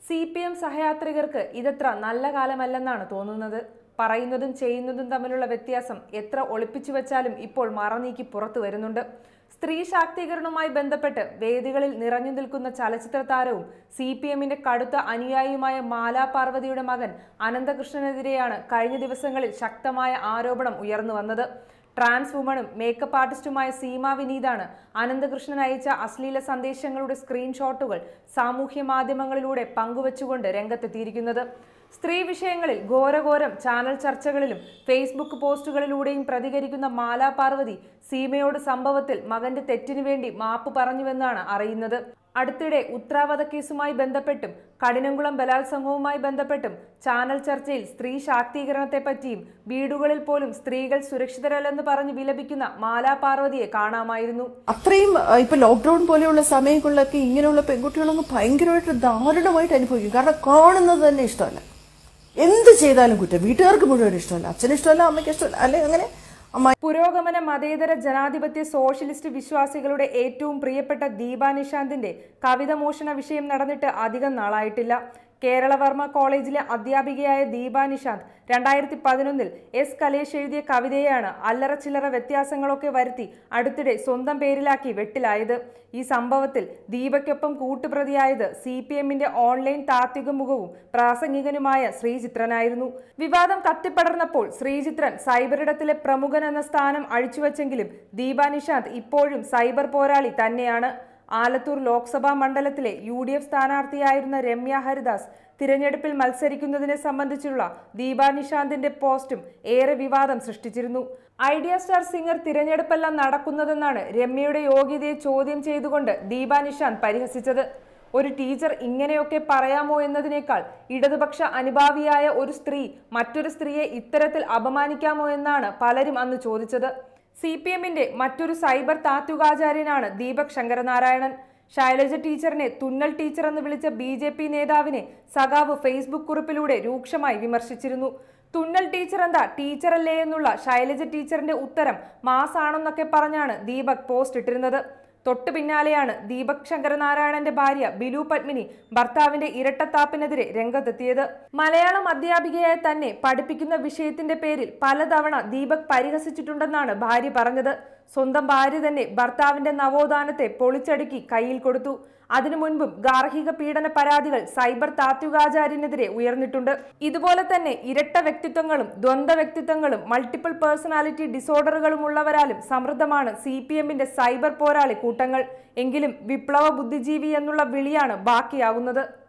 C P M സഹയാത്രികർക്ക് ഇതത്ര നല്ല കാലമല്ലെന്നാണ് തോന്നുന്നത് പറയുന്നതും ചെയ്യുന്നതും തമ്മിലുള്ള വ്യത്യാസം എത്ര ഒളിപ്പിച്ചു വെച്ചാലും ഇപ്പോൾ മറനീക്കി പുറത്തു വരുന്നുണ്ട് സ്ത്രീ ശാക്തീകരണവുമായി ബന്ധപ്പെട്ട് വേദികളിൽ നിറഞ്ഞു നിൽക്കുന്ന ചലച്ചിത്ര താരവും സി പി എമ്മിന്റെ കടുത്ത അനുയായിയുമായ മാലാ പാർവതിയുടെ മകൻ അനന്തകൃഷ്ണനെതിരെയാണ് കഴിഞ്ഞ ദിവസങ്ങളിൽ ശക്തമായ ആരോപണം ഉയർന്നു വന്നത് ട്രാൻസ് വുമണും മേക്കപ്പ് ആർട്ടിസ്റ്റുമായ സീമ വിനീതാണ് അനന്തകൃഷ്ണൻ അയച്ച അശ്ലീല സന്ദേശങ്ങളുടെ സ്ക്രീൻഷോട്ടുകൾ സാമൂഹ്യ മാധ്യമങ്ങളിലൂടെ പങ്കുവച്ചുകൊണ്ട് രംഗത്തെത്തിയിരിക്കുന്നത് സ്ത്രീ വിഷയങ്ങളിൽ ഘോരഘോരം ചാനൽ ചർച്ചകളിലും ഫേസ്ബുക്ക് പോസ്റ്റുകളിലൂടെയും പ്രതികരിക്കുന്ന മാലാ പാർവതി സീമയോട് സംഭവത്തിൽ മകന്റെ തെറ്റിനു വേണ്ടി മാപ്പ് പറഞ്ഞുവെന്നാണ് അറിയുന്നത് അടുത്തിടെ ഉത്രാവധ കേസുമായി ബന്ധപ്പെട്ടും കഠിനംകുളം ബലാത്സംഗവുമായി ബന്ധപ്പെട്ടും ചാനൽ ചർച്ചയിൽ സ്ത്രീ ശാക്തീകരണത്തെപ്പറ്റിയും വീടുകളിൽ പോലും സ്ത്രീകൾ സുരക്ഷിതരല്ലെന്ന് പറഞ്ഞ് വിലപിക്കുന്ന മാലാ പാർവതിയെ കാണാമായിരുന്നു അത്രയും ആ, ഇപ്പൊ ലോക്ക്ഡൌൺ പോലെയുള്ള സമയങ്ങളിലൊക്കെ ഇങ്ങനെയുള്ള പെൺകുട്ടികളൊക്കെ ഭയങ്കരമായിട്ട് ദാരുണമായിട്ട് അനുഭവിക്കും കാരണം കാണുന്നത് തന്നെ ഇഷ്ടമല്ല എന്ത് ചെയ്താലും കുറ്റം വീട്ടുകാർക്ക് മുഴുവൻ ഇഷ്ടമല്ല അച്ഛന് ഇഷ്ടമല്ല അമ്മയ്ക്ക് ഇഷ്ടമല്ല അല്ലെ അങ്ങനെ അമ്മ പുരോഗമന മതേതര ജനാധിപത്യ സോഷ്യലിസ്റ്റ് വിശ്വാസികളുടെ ഏറ്റവും പ്രിയപ്പെട്ട ദീപ നിശാന്തിന്റെ കവിത മോഷണ വിഷയം നടന്നിട്ട് അധികം നാളായിട്ടില്ല കേരളവർമ്മ കോളേജിലെ അധ്യാപികയായ ദീപ നിശാന്ത് രണ്ടായിരത്തി പതിനൊന്നിൽ എസ് കലേഷ് എഴുതിയ കവിതയാണ് അല്ലറ ചില്ലറ വ്യത്യാസങ്ങളൊക്കെ വരുത്തി അടുത്തിടെ സ്വന്തം പേരിലാക്കി വെട്ടിലായത് ഈ സംഭവത്തിൽ ദീപയ്ക്കൊപ്പം കൂട്ടുപ്രതിയായത് സി പി എമ്മിന്റെ ഓൺലൈൻ താത്വിക മുഖവും പ്രാസംഗികനുമായ ശ്രീചിത്രനായിരുന്നു വിവാദം കത്തിപ്പടർന്നപ്പോൾ ശ്രീചിത്രൻ സൈബറിടത്തിലെ പ്രമുഖൻ എന്ന സ്ഥാനം അഴിച്ചുവെച്ചെങ്കിലും ദീപ നിശാന്ത് ഇപ്പോഴും സൈബർ പോരാളി തന്നെയാണ് ആലത്തൂർ ലോക്സഭാ മണ്ഡലത്തിലെ യു ഡി എഫ് സ്ഥാനാർത്ഥിയായിരുന്ന രമ്യ ഹരിദാസ് തിരഞ്ഞെടുപ്പിൽ മത്സരിക്കുന്നതിനെ സംബന്ധിച്ചുള്ള ദീപ നിശാന്തിന്റെ പോസ്റ്റും ഏറെ വിവാദം സൃഷ്ടിച്ചിരുന്നു ഐഡിയ സ്റ്റാർ സിംഗർ തിരഞ്ഞെടുപ്പെല്ലാം നടക്കുന്നതെന്നാണ് രമ്യയുടെ യോഗ്യതയെ ചോദ്യം ചെയ്തുകൊണ്ട് ദീപ നിശാന്ത് പരിഹസിച്ചത് ഒരു ടീച്ചർ ഇങ്ങനെയൊക്കെ പറയാമോ എന്നതിനേക്കാൾ ഇടതുപക്ഷ അനുഭാവിയായ ഒരു സ്ത്രീ മറ്റൊരു സ്ത്രീയെ ഇത്തരത്തിൽ അപമാനിക്കാമോ എന്നാണ് പലരും അന്ന് ചോദിച്ചത് സി പി എമ്മിന്റെ മറ്റൊരു സൈബർ താത്വികാചാര്യനാണ് ദീപക് ശങ്കരനാരായണൻ ശൈലജ ടീച്ചറിനെ തുന്നൽ ടീച്ചർ എന്ന് വിളിച്ച ബി ജെ പി നേതാവിനെ സഖാവ് ഫേസ്ബുക്ക് കുറിപ്പിലൂടെ രൂക്ഷമായി വിമർശിച്ചിരുന്നു തുന്നൽ ടീച്ചർ എന്താ ടീച്ചറല്ലേ എന്നുള്ള ശൈലജ ടീച്ചറിന്റെ ഉത്തരം മാസാണെന്നൊക്കെ പറഞ്ഞാണ് ദീപക് പോസ്റ്റ് ഇട്ടിരുന്നത് തൊട്ടു പിന്നാലെയാണ് ദീപക് ശങ്കരനാരായണന്റെ ഭാര്യ ബിലു പത്മിനി ഭർത്താവിന്റെ ഇരട്ടത്താപ്പിനെതിരെ രംഗത്തെത്തിയത് മലയാളം അധ്യാപികയായ തന്നെ പഠിപ്പിക്കുന്ന വിഷയത്തിന്റെ പേരിൽ പലതവണ ദീപക് പരിഹസിച്ചിട്ടുണ്ടെന്നാണ് ഭാര്യ പറഞ്ഞത് സ്വന്തം ഭാര്യ തന്നെ ഭർത്താവിന്റെ നവോത്ഥാനത്തെ പൊളിച്ചടുക്കി കയ്യിൽ കൊടുത്തു അതിനു മുൻപും ഗാർഹിക പീഡന പരാതികൾ സൈബർ താത്വികാചാര്യനെതിരെ ഉയർന്നിട്ടുണ്ട് ഇതുപോലെ തന്നെ ഇരട്ട വ്യക്തിത്വങ്ങളും ദ്വന്ദ്വ വ്യക്തിത്വങ്ങളും മൾട്ടിപ്പിൾ പേഴ്സണാലിറ്റി ഡിസോർഡറുകളും ഉള്ളവരാലും സമൃദ്ധമാണ് സി പി എമ്മിന്റെ സൈബർ പോരാളി കൂട്ടങ്ങൾ എങ്കിലും വിപ്ലവ ബുദ്ധിജീവി എന്നുള്ള വിളിയാണ് ബാക്കിയാകുന്നത്